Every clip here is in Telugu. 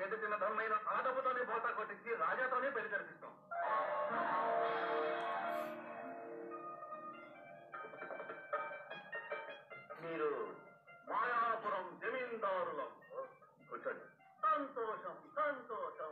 గడ్డ తిన్న ధనమైన ఆ డబ్బుతోనే బోతా కొట్టించి రాజాతోనే పెళ్లి జరిపిస్తాం మీరు మాయాపురం జమీందారులం కూర్చోండి సంతోషం సంతోషం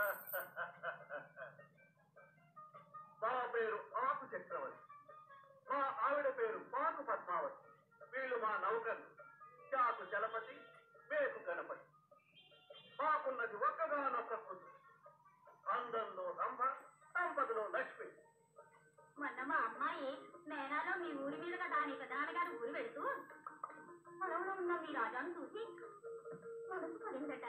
మా పేరు ఆకు చక్రవర్తి మా ఆవిడ పేరు పాకు పద్మావతి వీళ్ళు మా నౌకర్లు చాకు చలపతి వేకు గణపతి మాకున్నది ఒక్కగానొక్క కూతురు అందంలో రంభ సంపదలో లక్ష్మి మొన్న మా అమ్మాయి మేనాలో మీ ఊరి మీదుగా దాని పెదనాన్నగారు ఊరు వెళ్తూ పొలంలో ఉన్న మీ రాజాను చూసి మనసు పడిందట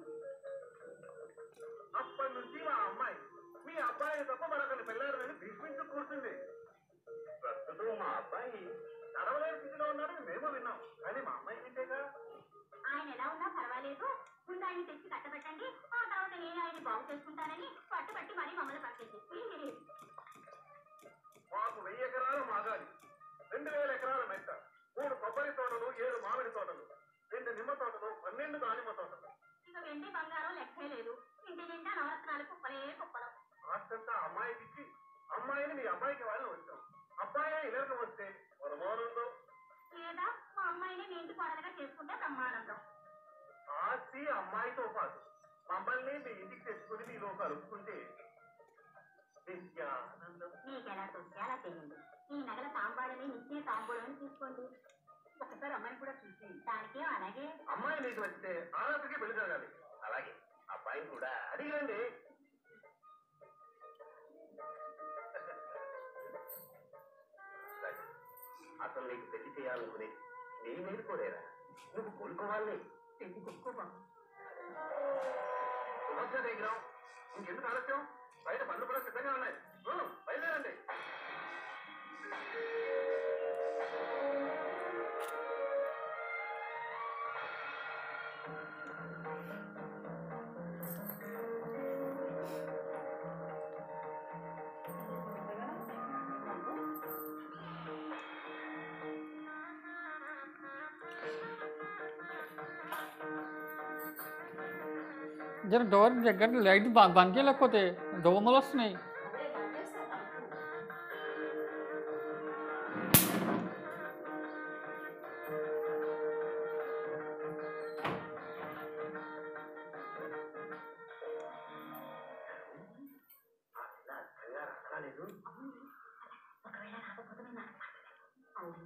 అప్పటి నుంచి మా అమ్మాయి మీ అబ్బాయి తప్ప మరొకరిని పెళ్ళారని భీష్మించు కూర్చుంది ప్రస్తుతం మా అబ్బాయి నడవలేని స్థితిలో ఉన్నాడని మేము విన్నాం కానీ మా అమ్మాయి వింటేగా ఆయన ఎలా ఉన్నా పర్వాలేదు ముందు ఆయన తెచ్చి కట్టబెట్టండి ఆ తర్వాత నేను ఆయన బాగు చేసుకుంటానని పట్టుబట్టి మరీ మమ్మల్ని పక్కింది మాకు వెయ్యి ఎకరాల మాగాలి రెండు వేల ఎకరాల మెట్ట మూడు కొబ్బరి తోటలు ఏడు మామిడి తోటలు రెండు నిమ్మ తోటలు పన్నెండు దానిమ్మ తోటలు ఇక వెండి బంగారం లెక్కే లేదు ఇంటి నిండా నవరత్నాలు కుప్పలే కుప్పలు ఆస్తంతా అమ్మాయికి ఇచ్చి అమ్మాయిని మీ అబ్బాయికి వాళ్ళని వచ్చాం అబ్బాయి ఇళ్ళకి వస్తే వరమానంలో లేదా మా అమ్మాయిని మీ ఇంటి కోడలుగా చేసుకుంటే బ్రహ్మానందం ఆస్తి అమ్మాయితో పాటు మమ్మల్ని మీ ఇంటికి తెచ్చుకుని మీలో కలుపుకుంటే నిత్యానందం మీకెలా తోస్తే అలా చేయండి ఈ నగల తాంబాడని నిత్య తాంబూలని తీసుకోండి ఒకసారి అమ్మాయిని కూడా చూసి దానికే అలాగే అమ్మాయి నీకు వచ్చితే ఆరాధకి పెళ్లి జరగాలి అలాగే అబ్బాయిని కూడా అడిగండి అసలు నీకు పెళ్లి చేయాలనుకునే నీ మీరు కోరేరా నువ్వు కోరుకోవాలి పెళ్లి చేసుకోబా సమస్య దగ్గర ఇంకెందుకు ఆలస్యం బయట పనులు కూడా సిద్ధంగా ఉన్నాయి ఊ, బయలుదేరండి జర డోర్ దగ్గర లైట్ బ- బంద్ చేయలేకపోతే దోమలు వస్తున్నాయి ఆ పిల్ల అసలు రాలేదు ఒకవేళ రాకపోతే మేము అవును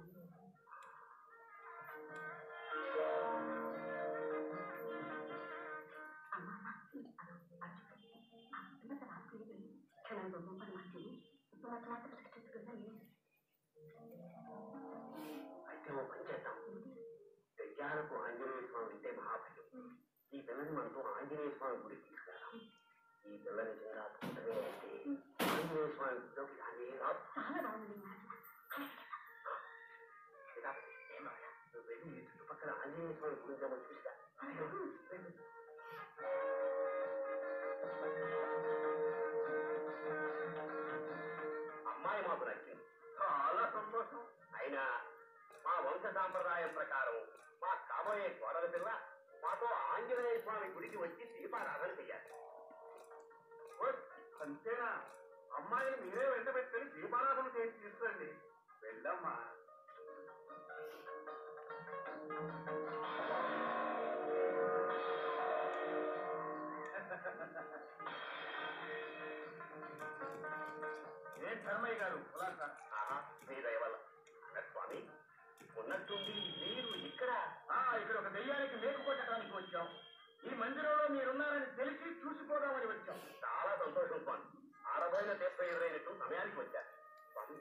అయితే ఓ పని చేద్దాం దెయ్యాలకు ఆంజనేయ స్వామి అంటే మహాభయం ఈ పిల్లని మనతో ఆంజనేయ స్వామి గుడికి తీసుకెళ్దాం ఈ పిల్ల నిజంగా అద్భుతమే అయితే ఆంజనేయ స్వామి గుడిలోకి రానే రాదు చాలా బాగుంది లేదా, ఏం రాదా? నువ్వు వెళ్ళి ఈ చుట్టుపక్కల ఆంజనేయ స్వామి గుడి ఉందేమో చూసిరా వెళ్ళు. అమ్మాయి మాకు నచ్చింది చాలా సంతోషం అయినా మా వంశ సాంప్రదాయం ప్రకారం మా కాబోయే కోడల పిల్ల మాతో ఆంజనేయ స్వామి గుడికి వచ్చి దీపారాధన చెయ్యాలి అంతేనా అమ్మాయిని మీరే వెంట పెట్టుకుని దీపారాధన చేసి తీసుకురండి వెళ్ళమ్మా ఏం ధర్మయ్య గారు కులాసా మీ దయ వల్ల అన్న స్వామి ఉన్నట్టుండి మీరు ఇక్కడ ఇక్కడ ఒక దెయ్యానికి మేకు కొట్టడానికి వచ్చాం ఈ మందిరంలో మీరున్నారని తెలిసి చూసిపోదామని వచ్చాం చాలా సంతోషం స్వామి ఆరబోయిన తీర్థ ఎదురైనట్టు సమయానికి వచ్చారు స్వామి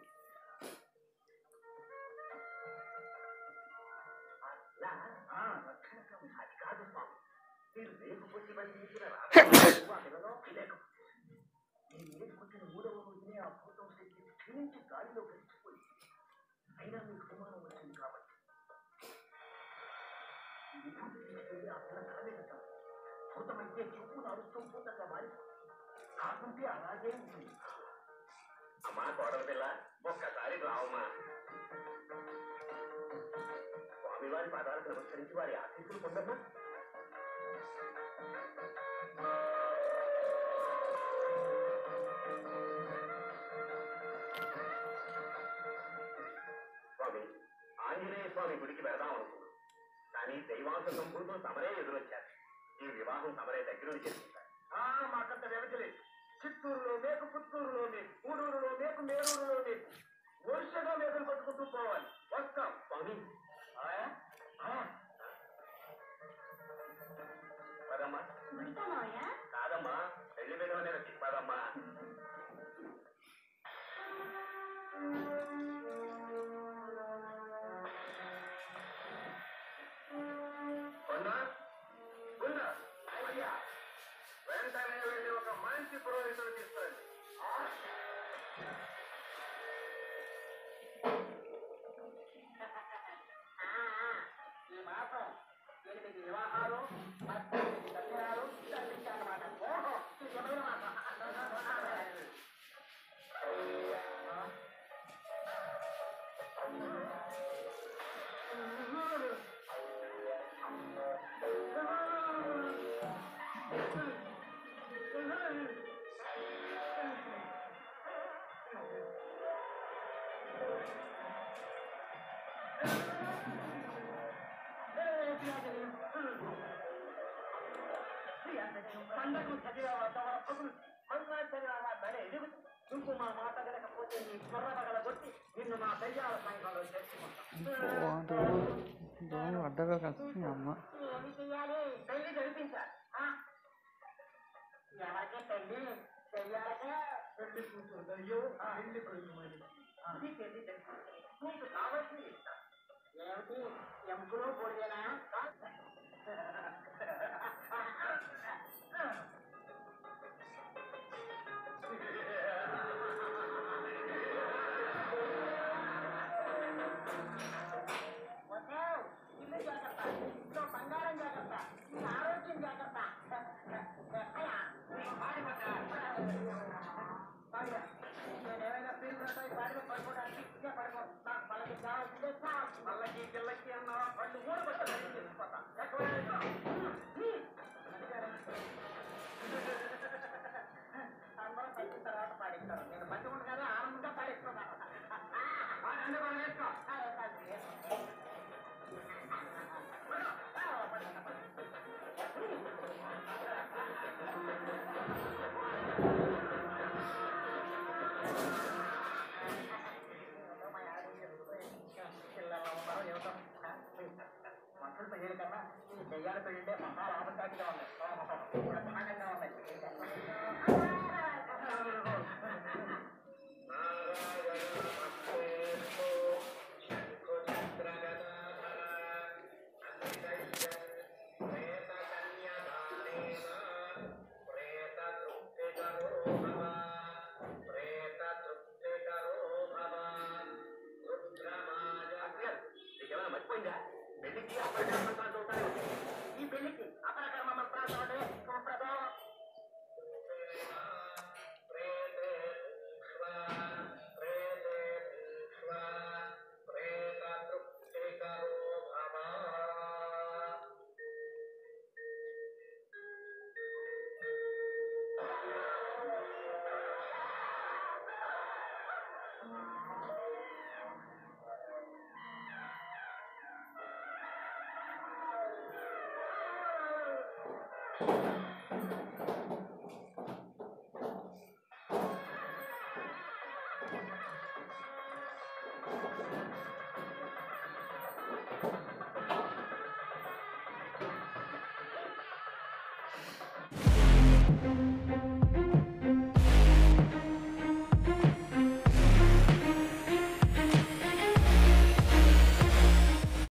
అలా, అది కాదు స్వామి మీరు మేకుకొచ్చి బంధించిన రాత్రి ఆ పిల్లలో లేకపోతే ఈ మేకుకొచ్చిన మూడవ రోజునే ఆ భూతం శక్తి క్షీణించి గాలిలో కలిసిపోయింది అయినా మీకు అనుమానం వచ్చింది కాబట్టి ఈ విభూతి తీసుకెళ్ళి ఆ పిల్ల కాలేదట భూతమైతే చూపు నడుస్తూ భూతంగా మారిపోతుంది కాకుంటే అలాగే ఉంటుంది అమ్మా కోడల పిల్ల ఒక్కసారి రావమ్మా స్వామివారి పాదాలకు నమస్కరించి వారి ఆశీస్సులు పొందమ్మా ఒక భూతం తమరే ఎదురొచ్చారు ఈ వివాహం తమరే దగ్గరుండి చేసుకుంటారు మాకంత వ్యవధి లేదు చిత్తూరులో మేకు పుత్తూరులో మేకు గూడూరులో మేకు మేరూరులో మేకు వరుసగా మేకలు పట్టుకుంటూ పోవాలి వస్తాం స్వామి ఆయా? ఆ. పదమ్మా గుడితామావయ్యా కాదమ్మా పెళ్లి మీద మీద పదమ్మా కొండా కొండా అయ్యా వెంటనే వెళ్ళి ఒక మంచి పురోహితుడు తీసుకురండి ఈ మాసం ఎనిమిది వివాహాలు పద్దెనిమిది కళ్యాణాలు జరిపించాలన్నమాట ఓహో ఇది ఎవరి మాసం పండగ కుంకుమ మాట గనకపోతే నీ స్వర్ణ పగల కొట్టి నిన్ను మా దయ్యాల సంఘంలో చేసుకుంటాం బాగుంటుంది దోమలు అడ్డగా కలుస్తుంది అమ్మ ఏమి చెయ్యాలి పెళ్లి జరిపించాలి ఆ? ఎవరికి పెళ్లి చెయ్యాలగా పెళ్లి కూతురు అయ్యో పెళ్లి కొడుకు మరి అది పెళ్లి జరిపించాలి నీకు కావాల్సింది ఇస్తా ఏమిటి ఎముకలు పొడిదేనా వద్దావు ఇల్లు జాగ్రత్త ఇంట్లో బంగారం జాగ్రత్త నీ ఆరోగ్యం జాగ్రత్త అయ్యా నేనేమైనా పీరుకుంటే బాడిలో పడుకోవడానికి ఇదే పడుకో నాకు పల్లకి కావాల్సిందే చాలు పల్లకి గిల్లకి అన్నావా పళ్ళు మూడు పట్టాలి చేసుకుంటా అందరూ తగ్గిన తర్వాత పాడిస్తారు నేను మంచిగా ఉండగానే ఆనందంగా పాడిస్తున్నాను అన్ని మనం వేసుకో మనుషులు పెళ్ళి కన్నా ఈ దెయ్యాల పెళ్ళి మహా లాభసాటిగా ఉంది బ్రహ్మాండంగా ఉన్నాయి మర్చిపోయిందా పెళ్లికి అప్పటికే అమ్మంటారు చూస్తాను ఈ పెళ్లికి అపరకర్మ మంత్రాలు శుభప్రదం ఆ